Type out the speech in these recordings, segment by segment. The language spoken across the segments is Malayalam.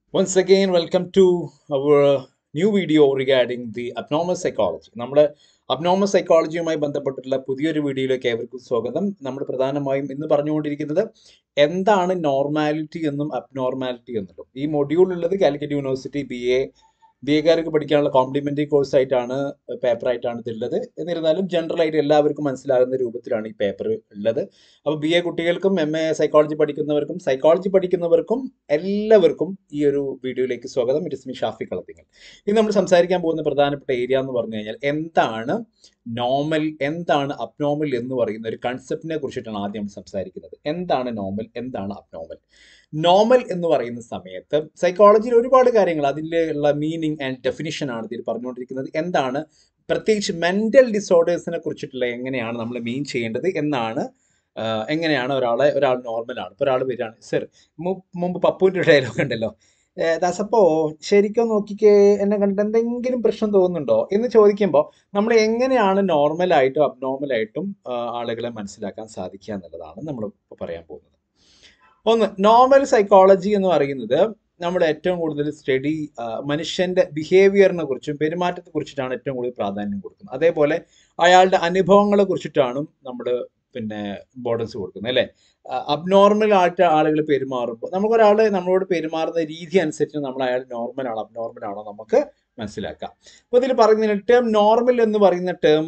Once again, welcome to our new video regarding the abnormal psychology. നമ്മുടെ അബ്നോമൽ സൈക്കോളജിയുമായി ബന്ധപ്പെട്ടിട്ടുള്ള പുതിയൊരു വീഡിയോയിലേക്ക് ഏവർക്കും സ്വാഗതം നമ്മൾ പ്രധാനമായും ഇന്ന് പറഞ്ഞുകൊണ്ടിരിക്കുന്നത് എന്താണ് നോർമാലിറ്റി എന്നും അബ്നോർമാലിറ്റി എന്നുള്ളതും ഈ മൊഡ്യൂളുള്ളത് Calicut university B A B എക്കാർക്ക് പഠിക്കാനുള്ള കോംപ്ലിമെന്ററി കോഴ്സ് ആയിട്ടാണ് പേപ്പർ ആയിട്ടാണ് ഇതുള്ളത് എന്നിരുന്നാലും ജനറൽ ആയിട്ട് എല്ലാവർക്കും മനസ്സിലാകുന്ന രൂപത്തിലാണ് ഈ പേപ്പർ ഉള്ളത് അപ്പോൾ ബി എ കുട്ടികൾക്കും എം എ സൈക്കോളജി പഠിക്കുന്നവർക്കും സൈക്കോളജി പഠിക്കുന്നവർക്കും എല്ലാവർക്കും ഈ ഒരു വീഡിയോയിലേക്ക് സ്വാഗതം it is me Shafi Kalathingal ഇന്ന് നമ്മൾ സംസാരിക്കാൻ പോകുന്ന പ്രധാനപ്പെട്ട ഏരിയ എന്ന് പറഞ്ഞു കഴിഞ്ഞാൽ എന്താണ് നോർമൽ എന്താണ് അബ്നോർമൽ എന്ന് പറയുന്ന ഒരു കൺസെപ്റ്റിനെ കുറിച്ചിട്ടാണ് ആദ്യം നമ്മൾ സംസാരിക്കുന്നത് എന്താണ് നോർമൽ എന്താണ് അബ്നോർമൽ നോർമൽ എന്ന് പറയുന്ന സമയത്ത് സൈക്കോളജിയിൽ ഒരുപാട് കാര്യങ്ങൾ അതിലുള്ള മീനിങ് ആൻഡ് ഡെഫിനിഷൻ ആണ് ഇതിൽ പറഞ്ഞുകൊണ്ടിരിക്കുന്നത് എന്താണ് പ്രത്യേകിച്ച് മെന്റൽ ഡിസോർഡേഴ്സിനെ കുറിച്ചിട്ടുള്ള എങ്ങനെയാണ് നമ്മൾ മീൻ ചെയ്യേണ്ടത് എന്നാണ് ആഹ് എങ്ങനെയാണ് ഒരാളെ ഒരാൾ നോർമലാണ് ഇപ്പോൾ ഒരാൾ വരികയാണ് സർ മുമ്പ് പപ്പുവിൻ്റെ ഡയലോഗ് ഉണ്ടല്ലോ ഏഹ് ദാസപ്പോ ശരിക്കും നോക്കിക്കേ എന്നെ കണ്ടിട്ട് എന്തെങ്കിലും പ്രശ്നം തോന്നുന്നുണ്ടോ എന്ന് ചോദിക്കുമ്പോൾ നമ്മൾ എങ്ങനെയാണ് നോർമലായിട്ടും അബ്നോർമലായിട്ടും ആളുകളെ മനസ്സിലാക്കാൻ സാധിക്കുക എന്നുള്ളതാണ് നമ്മൾ ഇപ്പോൾ പറയാൻ പോകുന്നത് ഒന്ന് നോർമൽ സൈക്കോളജി എന്ന് പറയുന്നത് നമ്മൾ ഏറ്റവും കൂടുതൽ സ്റ്റഡി മനുഷ്യന്റെ ബിഹേവിയറിനെ കുറിച്ചും പെരുമാറ്റത്തെ കുറിച്ചിട്ടാണ് ഏറ്റവും കൂടുതൽ പ്രാധാന്യം കൊടുക്കുന്നത് അതേപോലെ അയാളുടെ അനുഭവങ്ങളെ കുറിച്ചിട്ടാണ് നമ്മൾ പിന്നെ ഇമ്പോർട്ടൻസ് കൊടുക്കുന്നത് അല്ലേ അബ്നോർമൽ ആയിട്ട് ആളുകൾ പെരുമാറുമ്പോൾ നമുക്കൊരാൾ നമ്മളോട് പെരുമാറുന്ന രീതി അനുസരിച്ച് നമ്മൾ അയാൾ നോർമൽ ആണോ അബ്നോർമൽ ആണോ നമുക്ക് മനസ്സിലാക്കാം അപ്പോൾ ഇതിൽ പറയുന്ന ടേം നോർമൽ എന്ന് പറയുന്ന ടേം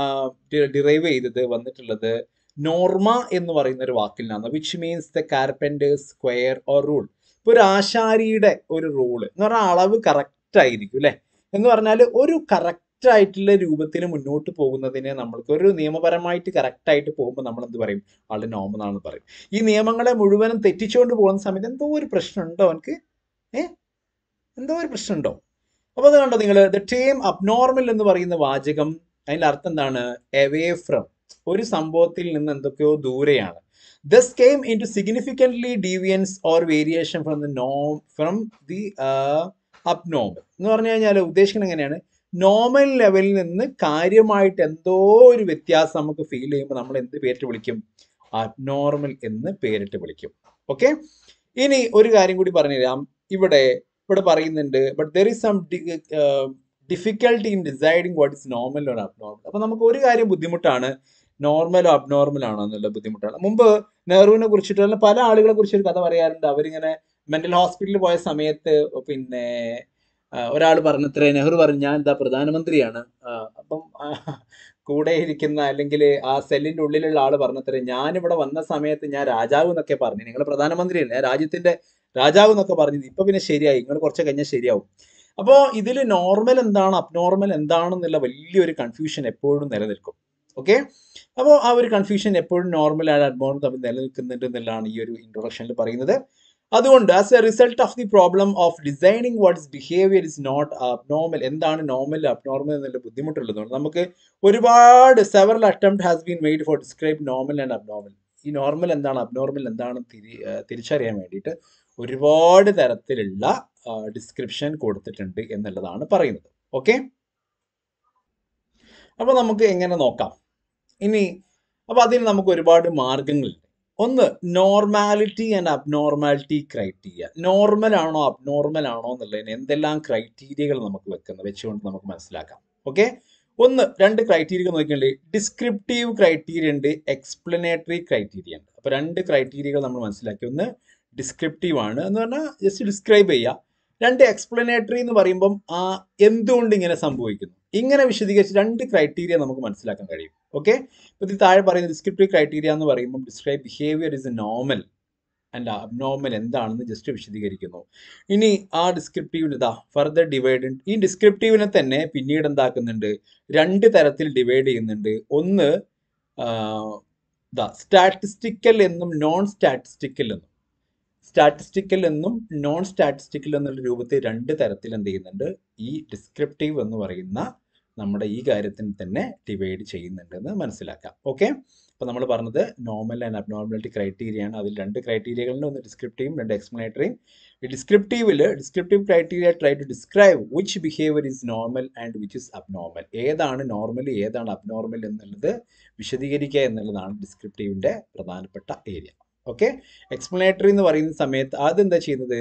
ഡിറൈവ് ചെയ്തത് വന്നിട്ടുള്ളത് നോർമ എന്ന് പറയുന്ന ഒരു വാക്കിൽ നിന്നാണ് which means the carpenter's square or rule ഇപ്പോൾ ഒരു ആശാരിയുടെ ഒരു റൂള് എന്ന് പറഞ്ഞാൽ അളവ് കറക്റ്റ് ആയിരിക്കും അല്ലേ എന്ന് പറഞ്ഞാൽ ഒരു കറക്റ്റ് ആയിട്ടുള്ള രൂപത്തിൽ മുന്നോട്ട് പോകുന്നതിനെ നമ്മൾക്ക് ഒരു നിയമപരമായിട്ട് കറക്റ്റ് ആയിട്ട് പോകുമ്പോൾ നമ്മൾ എന്ത് പറയും ആളുടെ നോമെന്നാണെന്ന് പറയും ഈ നിയമങ്ങളെ മുഴുവനും തെറ്റിച്ചുകൊണ്ട് പോകുന്ന സമയത്ത് എന്തോ ഒരു പ്രശ്നമുണ്ടോ അവനക്ക് ഏ എന്തോ ഒരു പ്രശ്നമുണ്ടോ അപ്പോൾ അത് കണ്ടോ നിങ്ങൾ ദ ടേം അബ്നോർമൽ എന്ന് പറയുന്ന വാചകം അതിൻ്റെ അർത്ഥം എന്താണ് എവേ ഫ്രം ഒരു സംഭവത്തിൽ നിന്ന് എന്തൊക്കെയോ ദൂരെയാണ് thus came into significantly deviance or variation from the നോം ഫ്രം ദി അബ്നോമൽ എന്ന് പറഞ്ഞു കഴിഞ്ഞാൽ ഉദ്ദേശിക്കുന്നത് എങ്ങനെയാണ് നോർമൽ ലെവലിൽ നിന്ന് കാര്യമായിട്ട് എന്തോ ഒരു വ്യത്യാസം നമുക്ക് ഫീൽ ചെയ്യുമ്പോൾ നമ്മൾ എന്ത് പേരിട്ട് വിളിക്കും അബ്നോർമൽ എന്ന് പേരിട്ട് വിളിക്കും ഓക്കെ ഇനി ഒരു കാര്യം കൂടി പറഞ്ഞുതരാം ഇവിടെ ഇവിടെ പറയുന്നുണ്ട് but there is some difficulty in deciding what is normal or abnormal അപ്പൊ നമുക്ക് ഒരു കാര്യം ബുദ്ധിമുട്ടാണ് നോർമലോ അബ്നോർമൽ ആണോ എന്നുള്ള ബുദ്ധിമുട്ടാണ് മുമ്പ് നെഹ്റുവിനെ കുറിച്ചിട്ടുള്ള പല ആളുകളെ കുറിച്ച് ഒരു കഥ പറയാറുണ്ട് അവരിങ്ങനെ മെന്റൽ ഹോസ്പിറ്റലിൽ പോയ സമയത്ത് പിന്നെ ഒരാൾ പറഞ്ഞത്രേ നെഹ്റു പറഞ്ഞു ഞാൻ എന്താ പ്രധാനമന്ത്രിയാണ് അപ്പം കൂടെ ഇരിക്കുന്ന അല്ലെങ്കിൽ ആ സെല്ലിന്റെ ഉള്ളിലുള്ള ആൾ പറഞ്ഞത്രേ ഞാനിവിടെ വന്ന സമയത്ത് ഞാൻ രാജാവ് എന്നൊക്കെ പറഞ്ഞു നിങ്ങൾ പ്രധാനമന്ത്രിയല്ലേ രാജ്യത്തിന്റെ രാജാവ് എന്നൊക്കെ പറഞ്ഞത് ഇപ്പൊ പിന്നെ ശരിയായി നിങ്ങൾ കുറച്ച് കഴിഞ്ഞാൽ ശരിയാവും അപ്പോൾ ഇതിൽ നോർമൽ എന്താണ് അബ്നോർമൽ എന്താണെന്നുള്ള വലിയൊരു കൺഫ്യൂഷൻ എപ്പോഴും നിലനിൽക്കും ഓക്കെ അപ്പോൾ ആ ഒരു കൺഫ്യൂഷൻ എപ്പോഴും നോർമൽ ആൻഡ് അബ്നോർമൽ തമ്മിൽ നിലനിൽക്കുന്നുണ്ട് എന്നുള്ളതാണ് ഈ ഒരു ഇൻട്രൊഡക്ഷനിൽ പറയുന്നത് അതുകൊണ്ട് as a result of the problem of designing what is behaviour is not abnormal എന്താണ് നോർമൽ അബ്നോർമൽ എന്നുള്ള ബുദ്ധിമുട്ടുള്ളതുകൊണ്ട് നമുക്ക് ഒരുപാട് several attempt has been made for describe normal and abnormal ഈ നോർമൽ എന്താണ് അബ്നോർമൽ എന്താണ് തിരി തിരിച്ചറിയാൻ വേണ്ടിയിട്ട് ഒരുപാട് തരത്തിലുള്ള ഡിസ്ക്രിപ്ഷൻ കൊടുത്തിട്ടുണ്ട് എന്നുള്ളതാണ് പറയുന്നത് ഓക്കെ അപ്പോൾ നമുക്ക് എങ്ങനെ നോക്കാം ഇനി അപ്പോൾ അതിന് നമുക്ക് ഒരുപാട് മാർഗങ്ങളുണ്ട് ഒന്ന് normality and abnormality criteria normal ആണോ അബ്നോർമൽ ആണോ എന്നുള്ളതിന് എന്തെല്ലാം ക്രൈറ്റീരിയകൾ നമുക്ക് വെക്കുന്നത് വെച്ചുകൊണ്ട് നമുക്ക് മനസ്സിലാക്കാം ഓക്കെ ഒന്ന് രണ്ട് ക്രൈറ്റീരിയ നോക്കിയാൽ ഡിസ്ക്രിപ്റ്റീവ് ക്രൈറ്റീരിയ ഉണ്ട് എക്സ്പ്ലനേറ്ററി ക്രൈറ്റീരിയ ഉണ്ട് അപ്പോൾ രണ്ട് ക്രൈറ്റീരിയകൾ നമ്മൾ മനസ്സിലാക്കി ഒന്ന് ഡിസ്ക്രിപ്റ്റീവ് ആണ് എന്ന് പറഞ്ഞാൽ ജസ്റ്റ് ഡിസ്ക്രൈബ് ചെയ്യുക രണ്ട് എക്സ്പ്ലനേറ്ററി എന്ന് പറയുമ്പം ആ എന്തുകൊണ്ട് ഇങ്ങനെ സംഭവിക്കുന്നു ഇങ്ങനെ വിശദീകരിച്ച് രണ്ട് ക്രൈറ്റീരിയ നമുക്ക് മനസ്സിലാക്കാൻ കഴിയും ഓക്കെ ഇപ്പോൾ ഇത് താഴെ പറയുന്ന ഡിസ്ക്രിപ്റ്റീവ് ക്രൈറ്റീരിയ എന്ന് പറയുമ്പോൾ describe behaviour is a normal and abnormal എന്താണെന്ന് ജസ്റ്റ് വിശദീകരിക്കുന്നു ഇനി ആ ഡിസ്ക്രിപ്റ്റീവിന് ഇതാ ഫർദർ ഡിവൈഡ് ഈ ഡിസ്ക്രിപ്റ്റീവിനെ തന്നെ പിന്നീട് എന്താക്കുന്നുണ്ട് രണ്ട് തരത്തിൽ ഡിവൈഡ് ചെയ്യുന്നുണ്ട് ഒന്ന് സ്റ്റാറ്റിസ്റ്റിക്കൽ എന്നും നോൺ സ്റ്റാറ്റിസ്റ്റിക്കൽ എന്നും സ്റ്റാറ്റിസ്റ്റിക്കൽ എന്നും നോൺ സ്റ്റാറ്റിസ്റ്റിക്കൽ എന്നുള്ള രൂപത്തിൽ രണ്ട് തരത്തിൽ എന്ത് ചെയ്യുന്നുണ്ട് ഈ ഡിസ്ക്രിപ്റ്റീവ് എന്ന് പറയുന്ന നമ്മുടെ ഈ കാര്യത്തിന് തന്നെ ഡിവൈഡ് ചെയ്യുന്നുണ്ടെന്ന് മനസ്സിലാക്കാം ഓക്കെ അപ്പോൾ നമ്മൾ പറഞ്ഞത് നോർമൽ ആൻഡ് അബ്നോർമാലിറ്റി ക്രൈറ്റീരിയ ആണ് അതിൽ രണ്ട് ക്രൈറ്റീരിയകളുണ്ട് ഒന്ന് ഡിസ്ക്രിപ്റ്റീവും രണ്ട് എക്സ്പ്ലനേറ്ററിയും ഈ ഡിസ്ക്രിപ്റ്റീവിൽ descriptive criteria try to describe which behaviour is normal and which is abnormal ഏതാണ് നോർമൽ ഏതാണ് അബ്നോർമൽ എന്നുള്ളത് വിശദീകരിക്കുക എന്നുള്ളതാണ് ഡിസ്ക്രിപ്റ്റീവിൻ്റെ പ്രധാനപ്പെട്ട ഏരിയ ഓക്കെ എക്സ്പ്ലനേറ്ററി എന്ന് പറയുന്ന സമയത്ത് അതെന്താ ചെയ്യുന്നത്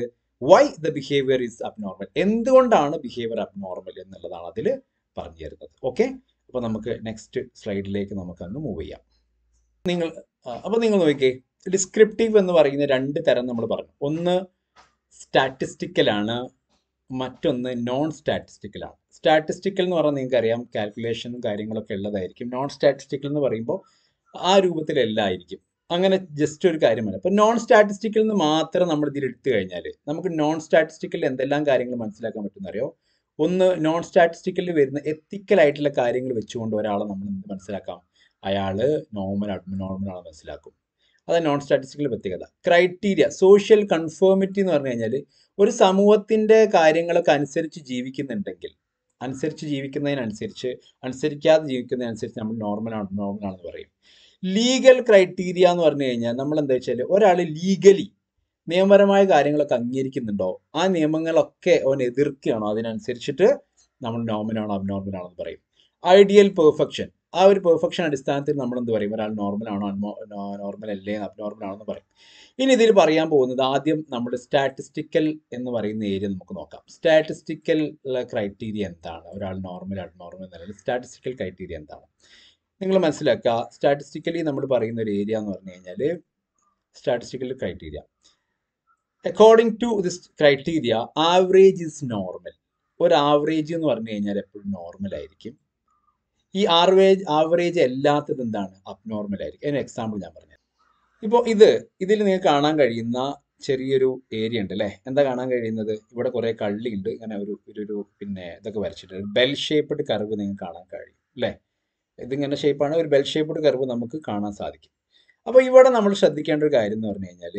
why the behaviour is abnormal എന്തുകൊണ്ടാണ് ബിഹേവിയർ അബ്നോർമൽ എന്നുള്ളതാണ് അതിൽ പറഞ്ഞു തരുന്നത് ഓക്കെ അപ്പോൾ നമുക്ക് നെക്സ്റ്റ് സ്ലൈഡിലേക്ക് നമുക്കന്ന് മൂവ് ചെയ്യാം നിങ്ങൾ അപ്പോൾ നിങ്ങൾ നോക്കിക്കേ ഡിസ്ക്രിപ്റ്റീവ് എന്ന് പറയുന്ന രണ്ട് തരം നമ്മൾ പറഞ്ഞു ഒന്ന് സ്റ്റാറ്റിസ്റ്റിക്കലാണ് മറ്റൊന്ന് നോൺ സ്റ്റാറ്റിസ്റ്റിക്കലാണ് സ്റ്റാറ്റിസ്റ്റിക്കൽ എന്ന് പറഞ്ഞാൽ നിങ്ങൾക്ക് അറിയാം കാൽക്കുലേഷനും കാര്യങ്ങളൊക്കെ ഉള്ളതായിരിക്കും നോൺ സ്റ്റാറ്റിസ്റ്റിക്കൽ എന്ന് പറയുമ്പോൾ ആ രൂപത്തിലല്ല ആയിരിക്കും അങ്ങനെ ജസ്റ്റ് ഒരു കാര്യമല്ല അപ്പോൾ നോൺ സ്റ്റാറ്റിസ്റ്റിക്കൽ എന്ന് മാത്രം നമ്മൾ ഇതിൽ എടുത്തു കഴിഞ്ഞാൽ നമുക്ക് നോൺ സ്റ്റാറ്റിസ്റ്റിക്കൽ എന്തെല്ലാം കാര്യങ്ങൾ മനസ്സിലാക്കാൻ പറ്റുമെന്ന് അറിയോ ഒന്ന് നോൺ സ്റ്റാറ്റിസ്റ്റിക്കലിൽ വരുന്ന എത്തിക്കൽ ആയിട്ടുള്ള കാര്യങ്ങൾ വെച്ചുകൊണ്ട് ഒരാളെ നമ്മൾ എന്ത് മനസ്സിലാക്കാം അയാൾ നോർമൽ നോർമൽ ആണെന്ന് മനസ്സിലാക്കും അത് നോൺ സ്റ്റാറ്റിസ്റ്റിക്കൽ പ്രത്യേകത ക്രൈറ്റീരിയ സോഷ്യൽ കൺഫേമിറ്റി എന്ന് പറഞ്ഞു കഴിഞ്ഞാൽ ഒരു സമൂഹത്തിൻ്റെ കാര്യങ്ങളൊക്കെ അനുസരിച്ച് ജീവിക്കുന്നുണ്ടെങ്കിൽ അനുസരിച്ച് ജീവിക്കുന്നതിനനുസരിച്ച് അനുസരിക്കാതെ ജീവിക്കുന്നതിനനുസരിച്ച് നമ്മൾ നോർമൽ ആണ് നോർമൽ ആണെന്ന് പറയും ലീഗൽ ക്രൈറ്റീരിയ എന്ന് പറഞ്ഞു കഴിഞ്ഞാൽ നമ്മൾ എന്താ വെച്ചാൽ ഒരാൾ ലീഗലി നിയമപരമായ കാര്യങ്ങളൊക്കെ അംഗീകരിക്കുന്നുണ്ടോ ആ നിയമങ്ങളൊക്കെ അവൻ എതിർക്കുകയാണോ അതിനനുസരിച്ചിട്ട് നമ്മൾ നോർമലാണോ അബ്നോർമൽ ആണോ എന്ന് പറയും ഐഡിയൽ പെർഫെക്ഷൻ ആ ഒരു പെർഫെക്ഷൻ അടിസ്ഥാനത്തിൽ നമ്മൾ എന്ത് പറയും ഒരാൾ നോർമൽ ആണോ നോർമൽ അല്ലേ അബ്നോർമൽ ആണോ എന്ന് പറയും ഇനി ഇതിൽ പറയാൻ പോകുന്നത് ആദ്യം നമ്മുടെ സ്റ്റാറ്റിസ്റ്റിക്കൽ എന്ന് പറയുന്ന ഏരിയ നമുക്ക് നോക്കാം സ്റ്റാറ്റിസ്റ്റിക്കൽ ക്രൈറ്റീരിയ എന്താണ് ഒരാൾ നോർമൽ അബ്നോർമൽ എന്നല്ല സ്റ്റാറ്റിസ്റ്റിക്കൽ ക്രൈറ്റീരിയ എന്താണ് നിങ്ങൾ മനസ്സിലാക്കുക സ്റ്റാറ്റിസ്റ്റിക്കലി നമ്മൾ പറയുന്ന ഒരു ഏരിയ എന്ന് പറഞ്ഞു കഴിഞ്ഞാൽ statistical criteria according to this criteria average is normal ഒരു ആവറേജ് എന്ന് പറഞ്ഞു കഴിഞ്ഞാൽ എപ്പോഴും നോർമൽ ആയിരിക്കും ഈ ആവറേജ് ആവറേജ് അല്ലാത്തത് എന്താണ് അബ്നോർമൽ ആയിരിക്കും അതിന് എക്സാമ്പിൾ ഞാൻ പറഞ്ഞു ഇപ്പോൾ ഇത് ഇതിൽ നിങ്ങൾക്ക് കാണാൻ കഴിയുന്ന ചെറിയൊരു ഏരിയ ഉണ്ട് അല്ലേ എന്താ കാണാൻ കഴിയുന്നത് ഇവിടെ കുറേ കള്ളി ഉണ്ട് ഇങ്ങനെ ഒരു ഒരു പിന്നെ ഇതൊക്കെ വരച്ചിട്ടുണ്ട് ബെൽ ഷേപ്പ്ഡ് കർവ് നിങ്ങൾക്ക് കാണാൻ കഴിയും അല്ലേ ഇതിങ്ങനെ ഷേപ്പാണ് ഒരു ബെൽ ഷേപ്പ്ഡ് കർവ് നമുക്ക് കാണാൻ സാധിക്കും അപ്പോൾ ഇവിടെ നമ്മൾ ശ്രദ്ധിക്കേണ്ട ഒരു കാര്യം എന്ന് പറഞ്ഞു കഴിഞ്ഞാൽ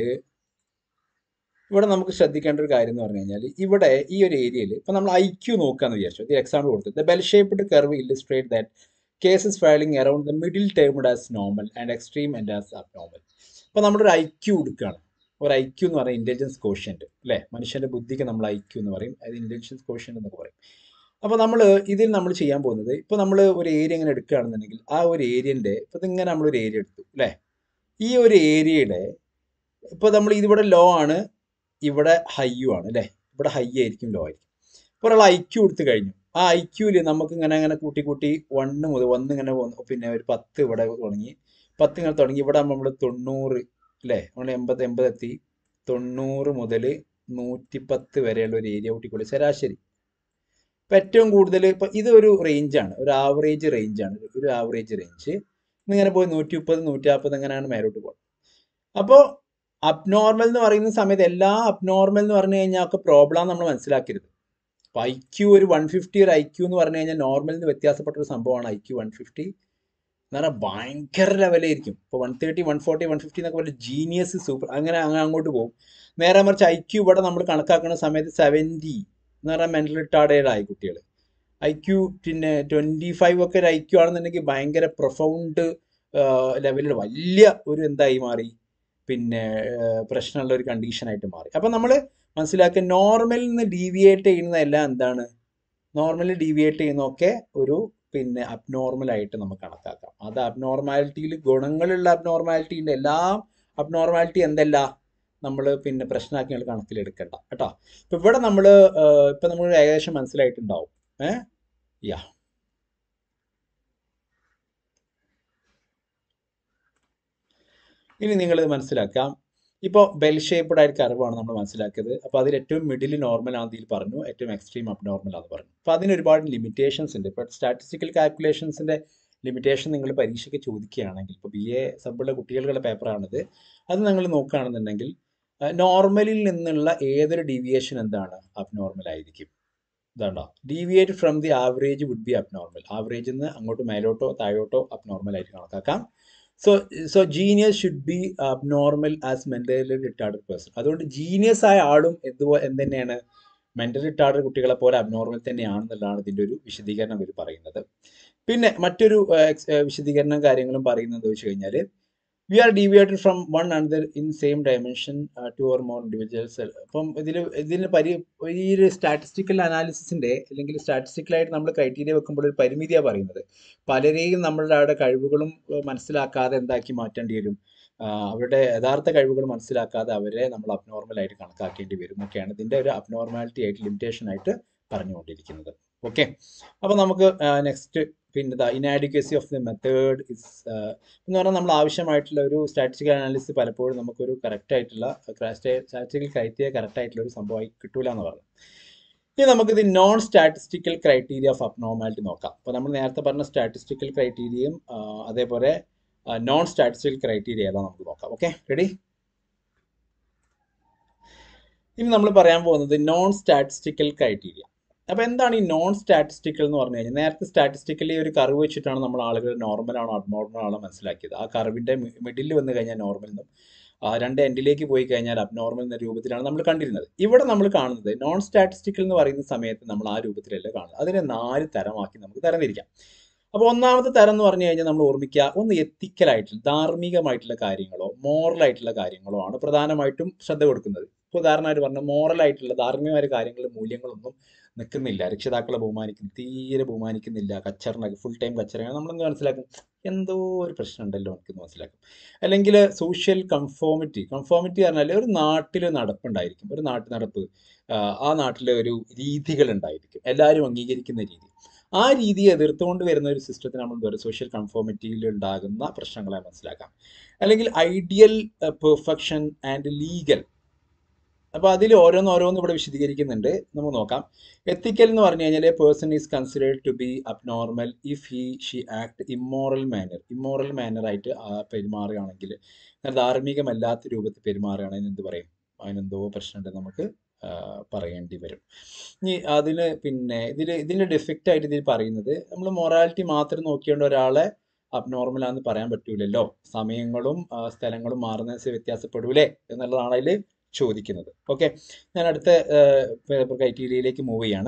ഇവിടെ നമുക്ക് ശ്രദ്ധിക്കേണ്ട ഒരു കാര്യം എന്ന് പറഞ്ഞു കഴിഞ്ഞാൽ ഇവിടെ ഈ ഒരു ഏരിയയിൽ ഇപ്പോൾ നമ്മൾ ഐ ക്യു നോക്കാന്ന് വിചാരിച്ചു ഇത് എക്സാമ്പിൾ കൊടുത്തത് the bell shaped curve illustrate that cases falling around the middle termed as normal and extreme and as abnormal അപ്പോൾ നമ്മളൊരു ഐ ക്യു എടുക്കുകയാണ് ഒരു ഐ ക്യു എന്ന് പറയുന്നത് ഇൻ്റലിജൻസ് കോഷ്യൻ്റ് അല്ലേ മനുഷ്യൻ്റെ ബുദ്ധിക്ക് നമ്മൾ ഐ ക്യു എന്ന് പറയും അത് ഇൻ്റലിജൻസ് കോഷ്യൻ്റ് എന്നൊക്കെ പറയും അപ്പോൾ നമ്മൾ ഇതിൽ നമ്മൾ ചെയ്യാൻ പോകുന്നത് ഇപ്പോൾ നമ്മൾ ഒരു ഏരിയ ഇങ്ങനെ എടുക്കുകയാണെന്നുണ്ടെങ്കിൽ ആ ഒരു ഏരിയൻ്റെ ഇപ്പോൾ ഇതിങ്ങനെ നമ്മളൊരു ഏരിയ എടുത്തു അല്ലേ ഈ ഒരു ഏരിയയുടെ ഇപ്പോൾ നമ്മൾ ഇതിവിടെ ലോ ആണ് ഇവിടെ ഹൈയും ആണ് അല്ലേ ഇവിടെ ഹൈ ആയിരിക്കും ലോ ആയിരിക്കും ഇപ്പോൾ ഒരാൾ ഐ ക്യു എടുത്തു കഴിഞ്ഞു ആ ഐ ക്യൂവിൽ നമുക്ക് ഇങ്ങനെ ഇങ്ങനെ കൂട്ടി കൂട്ടി വണ്ണ് മുതൽ ഒന്ന് ഇങ്ങനെ പിന്നെ ഒരു പത്ത് ഇവിടെ തുടങ്ങി പത്ത് ഇങ്ങനെ തുടങ്ങി ഇവിടെ നമ്മൾ തൊണ്ണൂറ് അല്ലേ നമ്മൾ എൺപത് എൺപത് എത്തി തൊണ്ണൂറ് മുതൽ നൂറ്റിപ്പത്ത് വരെയുള്ള ഒരു ഏരിയ കൂട്ടിക്കൊള്ളി ശരാശരി ഇപ്പം ഏറ്റവും കൂടുതൽ ഇപ്പം ഇത് ഒരു റേഞ്ചാണ് ഒരു ആവറേജ് റേഞ്ചാണ് ഒരു ആവറേജ് റേഞ്ച് ഇങ്ങനെ പോയി നൂറ്റി മുപ്പത് നൂറ്റി നാൽപ്പത് അങ്ങനെയാണ് മേലോട്ട് പോകുന്നത് അപ്പോൾ അബ്നോർമൽ എന്ന് പറയുന്ന സമയത്ത് എല്ലാ അബ്നോർമൽ എന്ന് പറഞ്ഞു കഴിഞ്ഞാൽ ഒക്കെ പ്രോബ്ലം നമ്മൾ മനസ്സിലാക്കരുത് അപ്പോൾ ഐ ക്യു ഒരു വൺ ഫിഫ്റ്റി ഒരു ഐ ക്യു എന്ന് പറഞ്ഞു കഴിഞ്ഞാൽ നോർമലിൽ നിന്ന് വ്യത്യാസപ്പെട്ട ഒരു സംഭവമാണ് ഐ ക്യു വൺ ഫിഫ്റ്റി എന്ന് പറഞ്ഞാൽ ഭയങ്കര ലെവലായിരിക്കും ഇപ്പോൾ one thirty one forty one fifty എന്നൊക്കെ പറഞ്ഞാൽ ജീനിയസ് സൂപ്പർ അങ്ങനെ അങ്ങനെ അങ്ങോട്ട് പോകും നേരെ മറിച്ച് ഐ ക്യു ഇവിടെ നമ്മൾ കണക്കാക്കുന്ന സമയത്ത് സെവൻറ്റി എന്ന് പറഞ്ഞാൽ മെൻ്റൽ റിട്ടാർഡേഡ് ആയി കുട്ടികൾ ഐ ക്യു പിന്നെ ട്വൻറ്റി ഫൈവ് ഒക്കെ ഒരു ഐ ക്യു ആണെന്നുണ്ടെങ്കിൽ ഭയങ്കര പ്രൊഫൗണ്ട് ലെവലിൽ വലിയ ഒരു എന്തായി മാറി പിന്നെ പ്രശ്നമുള്ള ഒരു കണ്ടീഷനായിട്ട് മാറി അപ്പം നമ്മൾ മനസ്സിലാക്കുക നോർമലിൽ നിന്ന് ഡീവിയേറ്റ് ചെയ്യുന്നതെല്ലാം എന്താണ് നോർമലി ഡീവിയേറ്റ് ചെയ്യുന്നതൊക്കെ ഒരു പിന്നെ അബ്നോർമൽ ആയിട്ട് നമുക്ക് കണക്കാക്കാം അത് അബ്നോർമാലിറ്റിയിൽ ഗുണങ്ങളുള്ള അബ്നോർമാലിറ്റി ഉണ്ട് എല്ലാം അബ്നോർമാലിറ്റി എന്തല്ല നമ്മൾ പിന്നെ പ്രശ്നമാക്കി കണക്കിലെടുക്കണ്ട കേട്ടോ ഇപ്പം ഇവിടെ നമ്മൾ ഇപ്പം നമ്മൾ ഏകദേശം മനസ്സിലായിട്ടുണ്ടാവും ഏ യാ ഇനി നിങ്ങൾ മനസ്സിലാക്കാം ഇപ്പോൾ ബെൽ ഷേപ്പ്ഡ് ആയിട്ട് കർവാണ് നമ്മൾ മനസ്സിലാക്കിയത് അപ്പോൾ അതിൽ ഏറ്റവും മിഡിൽ നോർമൽ ആണെന്ന് ഇതിൽ പറഞ്ഞു ഏറ്റവും എക്സ്ട്രീം അബ് നോർമൽ ആണെന്ന് പറഞ്ഞു അപ്പോൾ അതിന് ഒരുപാട് ലിമിറ്റേഷൻസ് ഉണ്ട് ഇപ്പോൾ സ്റ്റാറ്റിസ്റ്റിക്കൽ കാൽക്കുലേഷൻസിൻ്റെ ലിമിറ്റേഷൻ നിങ്ങൾ പരീക്ഷയ്ക്ക് ചോദിക്കുകയാണെങ്കിൽ ഇപ്പോൾ ബി എ സബുള്ള കുട്ടികളുടെ പേപ്പറാണിത് അത് നിങ്ങൾ നോക്കുകയാണെന്നുണ്ടെങ്കിൽ നോർമലിൽ നിന്നുള്ള ഏതൊരു ഡീവിയേഷൻ എന്താണ് അബ് നോർമൽ ആയിരിക്കും ഇതാണ്ടോ deviate from the average would be abnormal ആവറേജിൽ നിന്ന് അങ്ങോട്ട് മേലോട്ടോ താഴോട്ടോ അബ് നോർമൽ ആയിട്ട് കണക്കാക്കാം so so genius should be abnormal as mentally retarded person അതുകൊണ്ട് ജീനിയസ് ആയ ആളും എന്തുപോ എന്തുതന്നെയാണ് മെൻ്റൽ റിട്ടാർഡഡ് കുട്ടികളെ പോലെ അബ്നോർമൽ തന്നെയാണെന്നുള്ളതാണ് ഇതിൻ്റെ ഒരു വിശദീകരണം ഇവർ പറയുന്നത് പിന്നെ മറ്റൊരു വിശദീകരണം കാര്യങ്ങളും പറയുന്നത് എന്താ വെച്ച് കഴിഞ്ഞാൽ we are deviated from one another in same dimension two or more individuals അപ്പം ഇതിൽ ഇതിന് പരി ഈ ഒരു സ്റ്റാറ്റിസ്റ്റിക്കൽ അനാലിസിസിൻ്റെ അല്ലെങ്കിൽ സ്റ്റാറ്റിസ്റ്റിക്കലായിട്ട് നമ്മൾ ക്രൈറ്റീരിയ വെക്കുമ്പോൾ ഒരു പരിമിതിയാണ് പറയുന്നത് പലരെയും നമ്മളുടെ അവിടെ കഴിവുകളും മനസ്സിലാക്കാതെ എന്താക്കി മാറ്റേണ്ടി വരും ആ, അവരുടെ യഥാർത്ഥ കഴിവുകൾ മനസ്സിലാക്കാതെ അവരെ നമ്മൾ അബ്നോർമൽ ആയിട്ട് കണക്കാക്കേണ്ടി വരും എന്നൊക്കെയാണ് ഇതിൻ്റെ ഒരു അബ്നോർമാലിറ്റി ആയിട്ട് ലിമിറ്റേഷൻ ആയിട്ട് പറഞ്ഞുകൊണ്ടിരിക്കുന്നത് ഓക്കെ അപ്പോൾ നമുക്ക് നെക്സ്റ്റ് പിന്നെ the inadequacy of the method is എന്ന് പറഞ്ഞാൽ നമ്മൾ ആവശ്യമായിട്ടുള്ള ഒരു സ്റ്റാറ്റിസ്റ്റിക്കൽ അനാലിസിസ് പലപ്പോഴും നമുക്കൊരു കറക്റ്റ് ആയിട്ടുള്ള സ്റ്റാറ്റിസ്റ്റിക്കൽ ക്രൈറ്റീരിയ കറക്റ്റ് ആയിട്ടുള്ള ഒരു സംഭവമായി കിട്ടൂല എന്ന് പറഞ്ഞു ഇനി നമുക്കിത് non statistical criteria of abnormality നോക്കാം അപ്പോൾ നമ്മൾ നേരത്തെ പറഞ്ഞ സ്റ്റാറ്റിസ്റ്റിക്കൽ ക്രൈറ്റീരിയയും അതേപോലെ നോൺ സ്റ്റാറ്റിസ്റ്റിക്കൽ ക്രൈറ്റീരിയ ഏതാ നമുക്ക് നോക്കാം ഓക്കെ റെഡി ഇനി നമ്മൾ പറയാൻ പോകുന്നത് നോൺ സ്റ്റാറ്റിസ്റ്റിക്കൽ ക്രൈറ്റീരിയ അപ്പോൾ എന്താണ് ഈ നോൺ സ്റ്റാറ്റിസ്റ്റിക്കൽ എന്ന് പറഞ്ഞു കഴിഞ്ഞാൽ നേരത്തെ സ്റ്റാറ്റിസ്റ്റിക്കലി ഒരു കർവ് വെച്ചിട്ടാണ് നമ്മൾ ആളുകൾ നോർമൽ ആണോ അബ്നോർമൽ ആണോ മനസ്സിലാക്കിയത് ആ കർവിൻ്റെ മിഡിൽ വന്നു കഴിഞ്ഞാൽ നോർമൽ എന്നും ആ രണ്ട് എൻഡിലേക്ക് പോയി കഴിഞ്ഞാൽ അബ്നോർമൽ എന്ന രൂപത്തിലാണ് നമ്മൾ കണ്ടിരുന്നത് ഇവിടെ നമ്മൾ കാണുന്നത് നോൺ സ്റ്റാറ്റിസ്റ്റിക്കൽ എന്ന് പറയുന്ന സമയത്ത് നമ്മൾ ആ രൂപത്തിലല്ല കാണുന്നത് അതിനെ നാല് തരമാക്കി നമുക്ക് തരംതിരിക്കാം അപ്പോൾ ഒന്നാമത്തെ തരം എന്ന് പറഞ്ഞു കഴിഞ്ഞാൽ നമ്മൾ ഓർമ്മിക്കുക ഒന്ന് എത്തിക്കലായിട്ടുള്ള ധാർമ്മികമായിട്ടുള്ള കാര്യങ്ങളോ മോറലായിട്ടുള്ള കാര്യങ്ങളോ ആണ് പ്രധാനമായിട്ടും ശ്രദ്ധ കൊടുക്കുന്നത് ഇപ്പോൾ ഉദാഹരണമായിട്ട് പറഞ്ഞാൽ മോറലായിട്ടുള്ള ധാർമ്മികമായ കാര്യങ്ങളിൽ മൂല്യങ്ങളൊന്നും നിൽക്കുന്നില്ല രക്ഷിതാക്കളെ ബഹുമാനിക്കുന്നു തീരെ ബഹുമാനിക്കുന്നില്ല കച്ചറിനൊക്കെ ഫുൾ ടൈം കച്ചറയാണ് നമ്മളെന്ത് മനസ്സിലാക്കും എന്തോ ഒരു പ്രശ്നം ഉണ്ടല്ലോ എനിക്ക് മനസ്സിലാക്കും അല്ലെങ്കിൽ സോഷ്യൽ കൺഫോമിറ്റി കൺഫോമിറ്റി പറഞ്ഞാൽ ഒരു നാട്ടിൽ നടപ്പുണ്ടായിരിക്കും ഒരു നാട്ടു നടപ്പ് ആ, ആ നാട്ടിലെ ഒരു രീതികൾ ഉണ്ടായിരിക്കും എല്ലാവരും അംഗീകരിക്കുന്ന രീതി ആ രീതിയെ എതിർത്തുകൊണ്ട് വരുന്ന ഒരു സിസ്റ്റത്തിന് നമ്മൾ എന്താ പറയുക സോഷ്യൽ കൺഫോമിറ്റിയിൽ ഉണ്ടാകുന്ന പ്രശ്നങ്ങളെ മനസ്സിലാക്കാം അല്ലെങ്കിൽ ഐഡിയൽ പെർഫെക്ഷൻ ആൻഡ് ലീഗൽ അപ്പോൾ അതിൽ ഓരോന്ന് ഓരോന്ന് ഇവിടെ വിശദീകരിക്കുന്നുണ്ട് നമുക്ക് നോക്കാം എത്തിക്കൽ എന്ന് പറഞ്ഞു കഴിഞ്ഞാൽ person is considered to be abnormal if he she act immoral manner immoral മാനറായിട്ട് പെരുമാറുകയാണെങ്കിൽ എന്നാൽ ധാർമ്മികമല്ലാത്ത രൂപത്തിൽ പെരുമാറുകയാണെങ്കിൽ എന്ത് പറയും അതിനെന്തോ പ്രശ്നമുണ്ട് നമുക്ക് ആ, പറയേണ്ടി വരും ഇനി അതിന് പിന്നെ ഇതിൽ ഇതിൻ്റെ ഡിഫക്റ്റ് ആയിട്ട് ഇതിൽ പറയുന്നത് നമ്മൾ മൊറാലിറ്റി മാത്രം നോക്കിയോണ്ട് ഒരാളെ അബ്നോർമലാന്ന് പറയാൻ പറ്റൂലല്ലോ സമയങ്ങളും ആ, സ്ഥലങ്ങളും മാറുന്നതിന് വ്യത്യാസപ്പെടൂലേ എന്നുള്ളതാണ് അതിൽ ചോദിക്കുന്നത് ഓക്കെ ഞാൻ അടുത്ത ക്രൈറ്റീരിയയിലേക്ക് മൂവ് ചെയ്യാണ്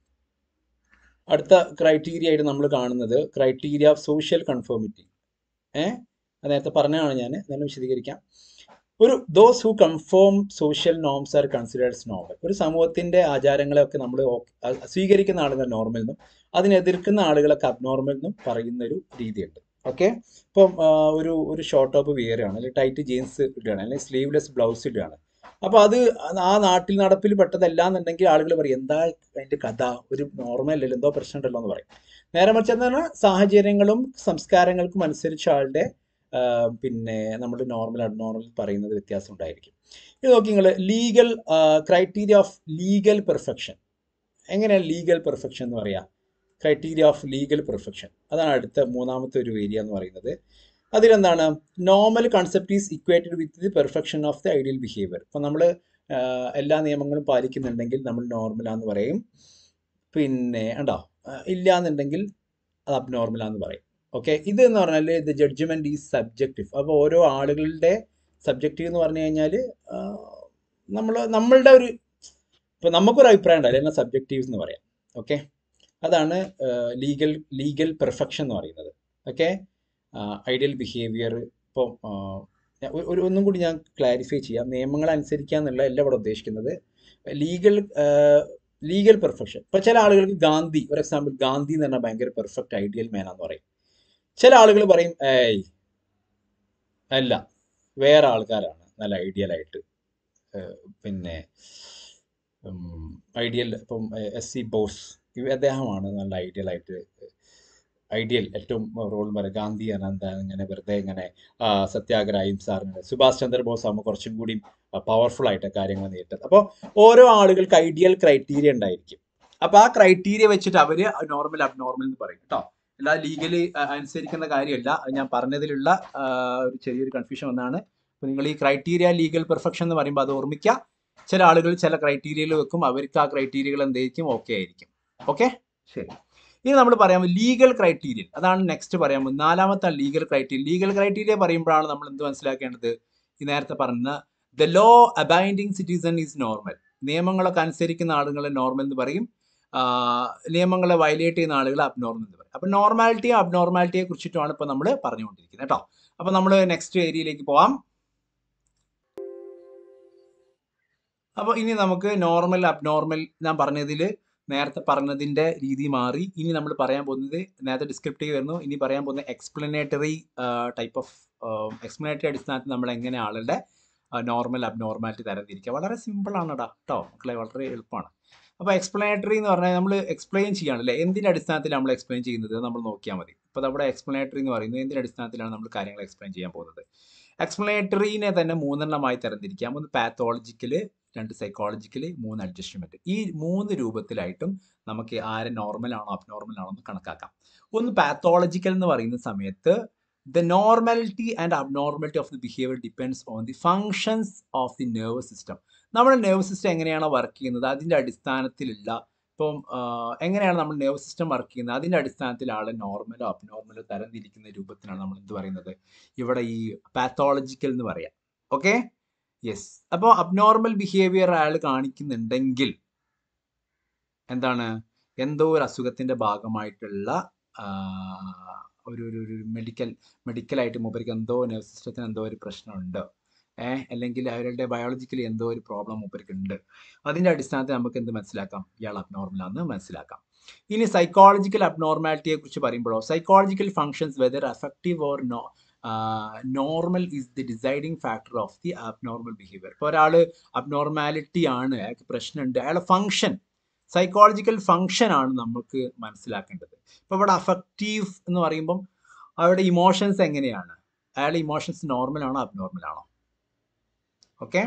അടുത്ത ക്രൈറ്റീരിയ ആയിട്ട് നമ്മൾ കാണുന്നത് criteria of social conformity uh നേരത്തെ പറഞ്ഞതാണ് ഞാൻ എന്നാലും വിശദീകരിക്കാം ഒരു those who conform social norms are considered normal ഒരു സമൂഹത്തിന്റെ ആചാരങ്ങളെയൊക്കെ നമ്മൾ സ്വീകരിക്കുന്ന ആളുകൾ നോർമൽ എന്നും അതിനെ എതിർക്കുന്ന ആളുകളൊക്കെ അബ്നോർമൽ എന്നും പറയുന്ന ഒരു രീതിയുണ്ട് ഓക്കെ ഇപ്പം ആ, ഒരു ഒരു ഷോർട്ട് ടോപ്പ് വിയറാണ് അല്ലെങ്കിൽ ടൈറ്റ് ജീൻസ് ഇടുകയാണ് അല്ലെങ്കിൽ സ്ലീവ്ലെസ് ബ്ലൗസ് ഇടുകയാണ് അപ്പോൾ അത് ആ നാട്ടിൽ നടപ്പിൽ പെട്ടതല്ല എന്നുണ്ടെങ്കിൽ ആളുകൾ പറയും എന്താ അതിന്റെ കഥ ഒരു നോർമൽ അല്ലല്ലോ എന്തോ പ്രശ്നം ഉണ്ടല്ലോ എന്ന് പറയും നേരെ മറിച്ച് എന്താണ് സാഹചര്യങ്ങളും സംസ്കാരങ്ങൾക്കും അനുസരിച്ച് ആളുടെ ആ, പിന്നെ നമ്മൾ നോർമൽ അബ്നോർമൽ പറയുന്നത് വ്യത്യാസം ഉണ്ടായിരിക്കും ഇത് നോക്കി നിങ്ങൾ legal criteria of legal perfection എങ്ങനെയാണ് ലീഗൽ പെർഫെക്ഷൻ എന്ന് പറയാ ക്രൈറ്റീരിയ ഓഫ് ലീഗൽ പെർഫെക്ഷൻ അതാണ് അടുത്ത മൂന്നാമത്തെ ഒരു ഏരിയ എന്ന് പറയുന്നത് അതിലെന്താണ് normal concept is equated with the perfection of the ideal behaviour ഇപ്പം നമ്മൾ എല്ലാ നിയമങ്ങളും പാലിക്കുന്നുണ്ടെങ്കിൽ നമ്മൾ നോർമലാന്ന് പറയും പിന്നെ ഉണ്ടോ ഇല്ല എന്നുണ്ടെങ്കിൽ അത് അബ്നോർമലാന്ന് പറയും ഓക്കെ ഇത് എന്ന് പറഞ്ഞാൽ ദ ജഡ്ജ്മെന്റ് ഈസ് സബ്ജക്റ്റീവ് അപ്പോൾ ഓരോ ആളുകളുടെ സബ്ജക്റ്റീവ് എന്ന് പറഞ്ഞു കഴിഞ്ഞാൽ നമ്മൾ നമ്മളുടെ ഒരു ഇപ്പം നമുക്കൊരു അഭിപ്രായം ഉണ്ടാവില്ല എന്നാൽ സബ്ജക്റ്റീവ്സ് എന്ന് പറയാം ഓക്കെ അതാണ് ലീഗൽ ലീഗൽ പെർഫെക്ഷൻ എന്ന് പറയുന്നത് ഓക്കെ ഐഡിയൽ ബിഹേവിയർ ഇപ്പം ആ, ഞാൻ ഒരു ഒരു- ഒന്നും കൂടി ഞാൻ ക്ലാരിഫൈ ചെയ്യാം നിയമങ്ങൾ അനുസരിക്കുക എന്നുള്ള അല്ല ഇവിടെ ഉദ്ദേശിക്കുന്നത് ലീഗൽ ലീഗൽ പെർഫെക്ഷൻ ഇപ്പം ചില ആളുകൾക്ക് ഗാന്ധി ഒരു എക്സാമ്പിൾ ഗാന്ധി എന്ന് പറഞ്ഞാൽ ഭയങ്കര പെർഫെക്റ്റ് ഐഡിയൽ മാനാന്ന് പറയും ചില ആളുകൾ പറയും ഏയ് അല്ല വേറെ ആൾക്കാരാണ് നല്ല ഐഡിയൽ ആയിട്ട് ഏഹ് പിന്നെ ഐഡിയൽ ഇപ്പം എസ് സി ബോസ് ഇവ അദ്ദേഹമാണ് നല്ല ഐഡിയൽ ആയിട്ട് ഐഡിയൽ ഏറ്റവും റോൾ പറയാം ഗാന്ധി അനന്ത ഇങ്ങനെ വെറുതെ ഇങ്ങനെ ആ, സത്യാഗ്രഹ അഹിംസ അങ്ങനെ സുഭാഷ് ചന്ദ്രബോസ് ആകുമ്പോൾ കുറച്ചും കൂടി പവർഫുൾ ആയിട്ട് കാര്യങ്ങൾ നേരിട്ടത് അപ്പോൾ ഓരോ ആളുകൾക്ക് ഐഡിയൽ ക്രൈറ്റീരിയ ഉണ്ടായിരിക്കും അപ്പോൾ ആ ക്രൈറ്റീരിയ വെച്ചിട്ട് അവർ നോർമൽ അബ്നോർമൽ എന്ന് പറയും കേട്ടോ എല്ലാ ലീഗലി അനുസരിക്കുന്ന കാര്യമല്ല അത് ഞാൻ പറഞ്ഞതിലുള്ള ആ, ഒരു ചെറിയൊരു കൺഫ്യൂഷൻ വന്നാണ് അപ്പോൾ നിങ്ങൾ ഈ ക്രൈറ്റീരിയ ലീഗൽ പെർഫെക്ഷൻ എന്ന് പറയുമ്പോൾ അത് ഓർമ്മിക്കുക ചില ആളുകൾ ചില ക്രൈറ്റീരിയയിൽ വെക്കും അവർക്ക് ആ ക്രൈറ്റീരിയകൾ എന്തായിരിക്കും ഓക്കെ ആയിരിക്കും ഓക്കെ ശരി ഇനി നമ്മൾ പറയാം ലീഗൽ ക്രൈറ്റീരിയൻ അതാണ് നെക്സ്റ്റ് പറയാൻ പോകുന്നത് നാലാമത്തെ ലീഗൽ ക്രൈറ്റീരിയ ലീഗൽ ക്രൈറ്റീരിയ പറയുമ്പോഴാണ് നമ്മൾ എന്ത് മനസ്സിലാക്കേണ്ടത് ഈ നേരത്തെ പറഞ്ഞ the law abiding citizen is normal നിയമങ്ങളൊക്കെ അനുസരിക്കുന്ന ആളുകളെ നോർമൽ എന്ന് പറയും ആ, നിയമങ്ങളെ വയലേറ്റ് ചെയ്യുന്ന ആളുകളെ അബ്നോർമൽ എന്ന് പറയും അപ്പൊ നോർമാലിറ്റിയും അബ്നോർമാലിറ്റിയെ കുറിച്ചിട്ടുമാണ് ഇപ്പൊ നമ്മൾ പറഞ്ഞുകൊണ്ടിരിക്കുന്നത് കേട്ടോ അപ്പൊ നമ്മൾ നെക്സ്റ്റ് ഏരിയയിലേക്ക് പോവാം അപ്പോൾ ഇനി നമുക്ക് നോർമൽ അബ്നോർമൽ ഞാൻ പറഞ്ഞതിൽ നേരത്തെ പറഞ്ഞതിന്റെ രീതി മാറി ഇനി നമ്മൾ പറയാൻ പോകുന്നത് നേരത്തെ ഡിസ്ക്രിപ്റ്റീവ് വരുന്നു ഇനി പറയാൻ പോകുന്നത് എക്സ്പ്ലനേറ്ററി ടൈപ്പ് ഓഫ് എക്സ്പ്ലനേറ്ററി അടിസ്ഥാനത്തിൽ നമ്മൾ എങ്ങനെ ആളുടെ നോർമൽ അബ്നോർമാലിറ്റി തരംതിരിക്കുക വളരെ സിമ്പിളാണ് കേട്ടോ മക്കളെ വളരെ എളുപ്പമാണ് അപ്പോൾ എക്സ്പ്ലനേറ്ററി എന്ന് പറഞ്ഞാൽ നമ്മൾ എക്സ്പ്ലെയിൻ ചെയ്യാണ് അല്ലേ എന്തിൻ്റെ അടിസ്ഥാനത്തിൽ നമ്മൾ എക്സ്പ്ലെയിൻ ചെയ്യുന്നത് നമ്മൾ നോക്കിയാൽ മതി ഇപ്പോൾ നമ്മുടെ എക്സ്പ്ലനേറ്ററി എന്ന് പറയുന്നത് എന്തിൻ്റെ അടിസ്ഥാനത്തിലാണ് നമ്മൾ കാര്യങ്ങൾ എക്സ്പ്ലെയിൻ ചെയ്യാൻ പോകുന്നത് എക്സ്പ്ലനേറ്ററിനെ തന്നെ മൂന്നെണ്ണമായി തരംതിരിക്കാം ഒന്ന് പാത്തോളജിക്കൽ രണ്ട് സൈക്കോളജിക്കൽ മൂന്ന് അഡ്ജസ്റ്റ്മെൻറ്റ് ഈ മൂന്ന് രൂപത്തിലായിട്ടും നമുക്ക് ആരെ നോർമൽ ആണോ അബ്നോർമൽ ആണോ എന്ന് കണക്കാക്കാം ഒന്ന് പാത്തോളജിക്കൽ എന്ന് പറയുന്ന സമയത്ത് the normality and abnormality of the behaviour depends on the functions of the nervous system നമ്മുടെ നെർവസ് സിസ്റ്റം എങ്ങനെയാണോ വർക്ക് ചെയ്യുന്നത് അതിൻ്റെ അടിസ്ഥാനത്തിലുള്ള ഇപ്പം എങ്ങനെയാണ് നമ്മൾ നെർവസ് സിസ്റ്റം വർക്ക് ചെയ്യുന്നത് അതിൻ്റെ അടിസ്ഥാനത്തിൽ ആളെ നോർമലോ അബ്നോർമലോ തരംതിരിക്കുന്ന രൂപത്തിലാണ് നമ്മൾ എന്ത് പറയുന്നത് ഇവിടെ ഈ പാത്തോളജിക്കൽ എന്ന് പറയാം ഓക്കെ യെസ് അപ്പോൾ അബ്നോർമൽ ബിഹേവിയർ അയാൾ കാണിക്കുന്നുണ്ടെങ്കിൽ എന്താണ് എന്തോ ഒരു അസുഖത്തിൻ്റെ ഭാഗമായിട്ടുള്ള ഒരു ഒരു ഒരു മെഡിക്കൽ മെഡിക്കലായിട്ട് മൂപ്പർക്ക് എന്തോ നെർവ് സിസ്റ്റത്തിന് എന്തോ ഒരു പ്രശ്നമുണ്ട് ഏഹ് അല്ലെങ്കിൽ അവരുടെ ബയോളജിക്കലി എന്തോ ഒരു പ്രോബ്ലം മൂപ്പർക്ക് ഉണ്ട് അതിൻ്റെ അടിസ്ഥാനത്തിൽ നമുക്ക് എന്ത് മനസ്സിലാക്കാം ഇയാൾ അബ്നോർമൽ ആണെന്ന് മനസ്സിലാക്കാം ഇനി സൈക്കോളജിക്കൽ അബ്നോർമാലിറ്റിയെ കുറിച്ച് പറയുമ്പോഴോ psychological functions whether effective or no normal is the deciding factor of the abnormal behaviour ഇപ്പോൾ ഒരാൾ അബ്നോർമാലിറ്റി ആണ് അയാൾക്ക് പ്രശ്നമുണ്ട് അയാളുടെ ഫങ്ഷൻ സൈക്കോളജിക്കൽ ഫങ്ഷൻ ആണ് നമുക്ക് മനസ്സിലാക്കേണ്ടത് ഇപ്പോൾ ഇവിടെ അഫക്റ്റീവ് എന്ന് പറയുമ്പം അവരുടെ ഇമോഷൻസ് എങ്ങനെയാണ് അയാളുടെ ഇമോഷൻസ് നോർമൽ ആണോ അബ്നോർമൽ ആണോ ഓക്കെ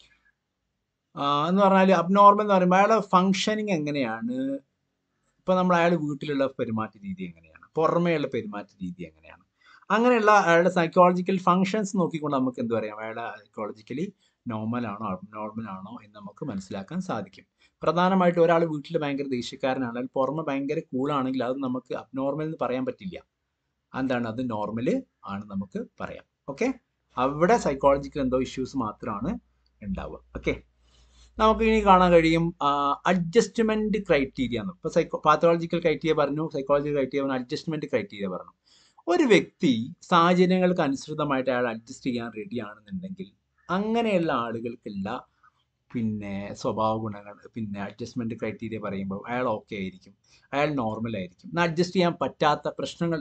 എന്ന് പറഞ്ഞാൽ അബ്നോർമൽ എന്ന് പറയുമ്പോൾ അയാളുടെ ഫങ്ഷനിങ് എങ്ങനെയാണ് ഇപ്പോൾ നമ്മൾ അയാൾ വീട്ടിലുള്ള പെരുമാറ്റ രീതി എങ്ങനെയാണ് പുറമേയുള്ള പെരുമാറ്റ രീതി എങ്ങനെയാണ് അങ്ങനെയുള്ള അയാളുടെ സൈക്കോളജിക്കൽ ഫങ്ഷൻസ് നോക്കിക്കൊണ്ട് നമുക്ക് എന്ത് പറയാം അയാളുടെ സൈക്കോളജിക്കലി നോർമൽ ആണോ അബ്നോർമൽ ആണോ എന്ന് നമുക്ക് മനസ്സിലാക്കാൻ സാധിക്കും പ്രധാനമായിട്ട് ഒരാൾ വീട്ടിൽ ഭയങ്കര ദേഷ്യക്കാരനാണ് അല്ലെങ്കിൽ പുറമെ ഭയങ്കര കൂളാണെങ്കിൽ അത് നമുക്ക് അബ്നോർമൽ എന്ന് പറയാൻ പറ്റില്ല എന്താണ് അത് നോർമൽ ആണ് നമുക്ക് പറയാം ഓക്കെ അവിടെ സൈക്കോളജിക്കൽ എന്തോ ഇഷ്യൂസ് മാത്രമാണ് ഉണ്ടാവുക ഓക്കെ നമുക്ക് ഇനി കാണാൻ കഴിയും അഡ്ജസ്റ്റ്മെന്റ് ക്രൈറ്റീരിയ എന്ന് ഇപ്പോൾ സൈക്കോ പാത്തോളജിക്കൽ ക്രൈറ്റീരിയ പറഞ്ഞു സൈക്കോളജിക്കൽ ക്രൈറ്റീരിയ പറഞ്ഞു അഡ്ജസ്റ്റ്മെന്റ് ക്രൈറ്റീരിയ പറഞ്ഞു ഒരു വ്യക്തി സാഹചര്യങ്ങൾക്ക് അനുസൃതമായിട്ട് അയാൾ അഡ്ജസ്റ്റ് ചെയ്യാൻ റെഡി ആണെന്നുണ്ടെങ്കിൽ അങ്ങനെയുള്ള ആളുകൾക്കുള്ള പിന്നെ സ്വഭാവ ഗുണങ്ങൾ പിന്നെ അഡ്ജസ്റ്റ്മെന്റ് ക്രൈറ്റീരിയ പറയുമ്പോൾ അയാൾ ഓക്കെ ആയിരിക്കും അയാൾ നോർമൽ ആയിരിക്കും എന്നാൽ അഡ്ജസ്റ്റ് ചെയ്യാൻ പറ്റാത്ത പ്രശ്നങ്ങൾ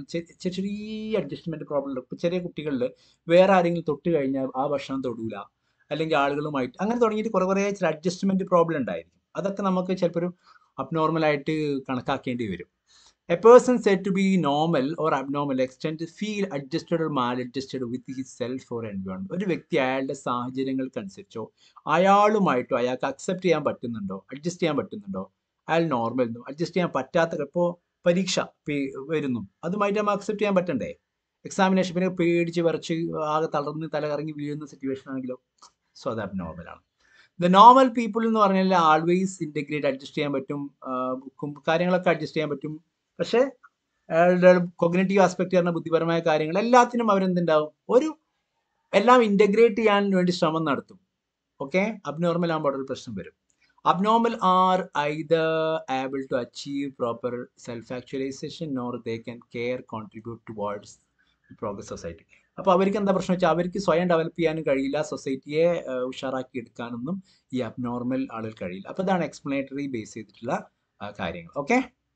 ചെറിയ അഡ്ജസ്റ്റ്മെന്റ് പ്രോബ്ലം ഇപ്പോൾ ചെറിയ കുട്ടികളിൽ വേറെ ആരെങ്കിലും തൊട്ട് കഴിഞ്ഞാൽ ആ ഭക്ഷണം തൊടൂല അല്ലെങ്കിൽ ആളുകളുമായിട്ട് അങ്ങനെ തുടങ്ങിയിട്ട് കുറേ കുറേ ചില അഡ്ജസ്റ്റ്മെന്റ് പ്രോബ്ലം ഉണ്ടായിരിക്കും അതൊക്കെ നമുക്ക് ചിലപ്പോൾ ഒരു അബ്നോർമലായിട്ട് കണക്കാക്കേണ്ടി വരും a person said to be normal or abnormal extend feel adjusted or maladjusted with his self or environment ഒരു വ്യക്തി അയാളുടെ സാഹചര്യങ്ങൾക്കനുസരിച്ചോ അയാളുമായിട്ടോ അയാൾക്ക് അക്സെപ്റ്റ് ചെയ്യാൻ പറ്റുന്നുണ്ടോ അഡ്ജസ്റ്റ് ചെയ്യാൻ പറ്റുന്നുണ്ടോ അയാൾ നോർമൽ എന്നും അഡ്ജസ്റ്റ് ചെയ്യാൻ പറ്റാത്ത ഇപ്പോൾ പരീക്ഷ വരുന്നു അതുമായിട്ട് നമ്മൾ അക്സെപ്റ്റ് ചെയ്യാൻ പറ്റണ്ടേ എക്സാമിനേഷൻ പിന്നെ പേടിച്ച് വരച്ച് ആകെ തളർന്ന് തലകറങ്ങി വീഴുന്ന സിറ്റുവേഷൻ ആണെങ്കിലോ സോ അത് അബ്നോർമലാണ് ദ നോർമൽ പീപ്പിൾ എന്ന് പറഞ്ഞാൽ ആൾവേസ് ഇൻറ്റഗ്രേറ്റ് അഡ്ജസ്റ്റ് ചെയ്യാൻ പറ്റും ബുക്കും കാര്യങ്ങളൊക്കെ അഡ്ജസ്റ്റ് ചെയ്യാൻ പറ്റും പക്ഷേ അയാളുടെ കൊഗ്നേറ്റീവ് ആസ്പെക്ട് പറഞ്ഞ ബുദ്ധിപരമായ കാര്യങ്ങൾ എല്ലാത്തിനും അവരെന്തുണ്ടാവും ഒരു എല്ലാം ഇൻറ്റഗ്രേറ്റ് ചെയ്യാൻ വേണ്ടി ശ്രമം നടത്തും ഓക്കെ അബ്നോർമൽ ആകുമ്പോൾ ഒരു പ്രശ്നം വരും abnormal are either able to achieve proper self actualization nor they can care contribute towards progress society അപ്പോൾ അവർക്ക് എന്താ പ്രശ്നം വെച്ചാൽ അവർക്ക് സ്വയം ഡെവലപ്പ് ചെയ്യാനും കഴിയില്ല സൊസൈറ്റിയെ ഉഷാറാക്കി എടുക്കാനൊന്നും ഈ അബ്നോർമൽ ആളുകൾ കഴിയില്ല അപ്പോൾ ഇതാണ് എക്സ്പ്ലനേറ്ററി ബേസ് ചെയ്തിട്ടുള്ള കാര്യങ്ങൾ ഓക്കെ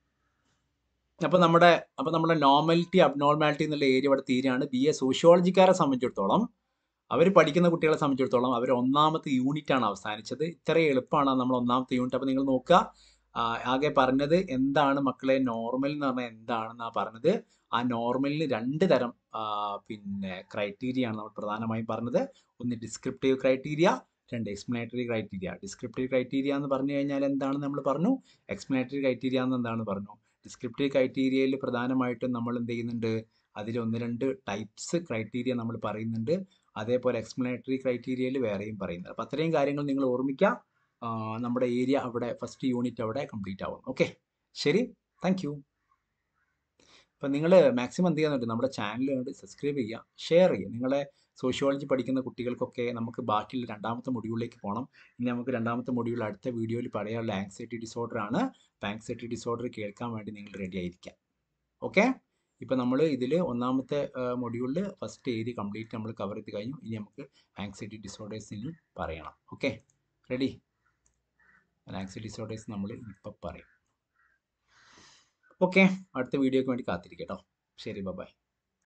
അപ്പോൾ നമ്മുടെ അപ്പോൾ നമ്മുടെ നോർമാലിറ്റി അബ്നോർമാലിറ്റി എന്നുള്ള ഏരിയ ഇവിടെ തീരെയാണ് ബി എ സോഷ്യോളജിക്കാരെ സംബന്ധിച്ചിടത്തോളം അവർ പഠിക്കുന്ന കുട്ടികളെ സംബന്ധിച്ചിടത്തോളം അവർ ഒന്നാമത്തെ യൂണിറ്റ് ആണ് അവസാനിച്ചത് ഇത്ര എളുപ്പമാണ് നമ്മൾ ഒന്നാമത്തെ യൂണിറ്റ് അപ്പോൾ നിങ്ങൾ നോക്കുക ആകെ പറഞ്ഞത് എന്താണ് മക്കളെ നോർമൽ എന്ന് പറഞ്ഞാൽ എന്താണെന്നാണ് പറഞ്ഞത് ആ നോർമലിന് രണ്ട് തരം പിന്നെ ക്രൈറ്റീരിയ ആണ് നമ്മൾ പ്രധാനമായും പറഞ്ഞത് ഒന്ന് ഡിസ്ക്രിപ്റ്റീവ് ക്രൈറ്റീരിയ രണ്ട് എക്സ്പ്ലനേറ്ററി ക്രൈറ്റീരിയ ഡിസ്ക്രിപ്റ്റീവ് ക്രൈറ്റീരിയ എന്ന് പറഞ്ഞു കഴിഞ്ഞാൽ എന്താണെന്ന് നമ്മൾ പറഞ്ഞു എക്സ്പ്ലനേറ്ററി ക്രൈറ്റീരിയ എന്ന് എന്താണെന്ന് പറഞ്ഞു ഡിസ്ക്രിപ്റ്റീവ് ക്രൈറ്റീരിയയിൽ പ്രധാനമായിട്ടും നമ്മൾ എന്ത് ചെയ്യുന്നുണ്ട് അതിൽ ഒന്ന് രണ്ട് ടൈപ്സ് ക്രൈറ്റീരിയ നമ്മൾ പറയുന്നുണ്ട് അതേപോലെ എക്സ്പ്ലനേറ്ററി ക്രൈറ്റീരിയയിൽ വേറെയും പറയുന്നുണ്ട് അപ്പോൾ അത്രയും കാര്യങ്ങൾ നിങ്ങൾ ഓർമ്മിക്കുക നമ്മുടെ ഏരിയ അവിടെ ഫസ്റ്റ് യൂണിറ്റ് അവിടെ കംപ്ലീറ്റ് ആവും ഓക്കെ ശരി താങ്ക് യു അപ്പം നിങ്ങൾ മാക്സിമം എന്ത് ചെയ്യാന്നുണ്ട് നമ്മുടെ ചാനൽ കണ്ട് സബ്സ്ക്രൈബ് ചെയ്യുക ഷെയർ ചെയ്യുക നിങ്ങളെ സോഷ്യോളജി പഠിക്കുന്ന കുട്ടികൾക്കൊക്കെ നമുക്ക് ബാക്കിയുള്ള രണ്ടാമത്തെ മൊഡ്യൂളിലേക്ക് പോകണം ഇനി നമുക്ക് രണ്ടാമത്തെ മൊഡ്യൂൾ അടുത്ത വീഡിയോയിൽ പറയാനുള്ള ആങ്സൈറ്റി ഡിസോർഡർ ആണ് അപ്പോൾ ആങ്സൈറ്റി ഡിസോർഡർ കേൾക്കാൻ വേണ്ടി നിങ്ങൾ റെഡി ആയിരിക്കാം ഓക്കെ ഇപ്പോൾ നമ്മൾ ഇതിൽ ഒന്നാമത്തെ മൊഡ്യൂളിൽ ഫസ്റ്റ് ഏരിയ കംപ്ലീറ്റ് നമ്മൾ കവർ ചെയ്ത് കഴിഞ്ഞു ഇനി നമുക്ക് ആങ്സൈറ്റി ഡിസോർഡേഴ്സിൽ പറയണം ഓക്കെ റെഡി ആങ്സൈറ്റി ഡിസോർഡേഴ്സ് നമ്മൾ ഇപ്പം പറയും ഓക്കെ അടുത്ത വീഡിയോയ്ക്ക് വേണ്ടി കാത്തിരിക്കട്ടോ ശരി ബൈ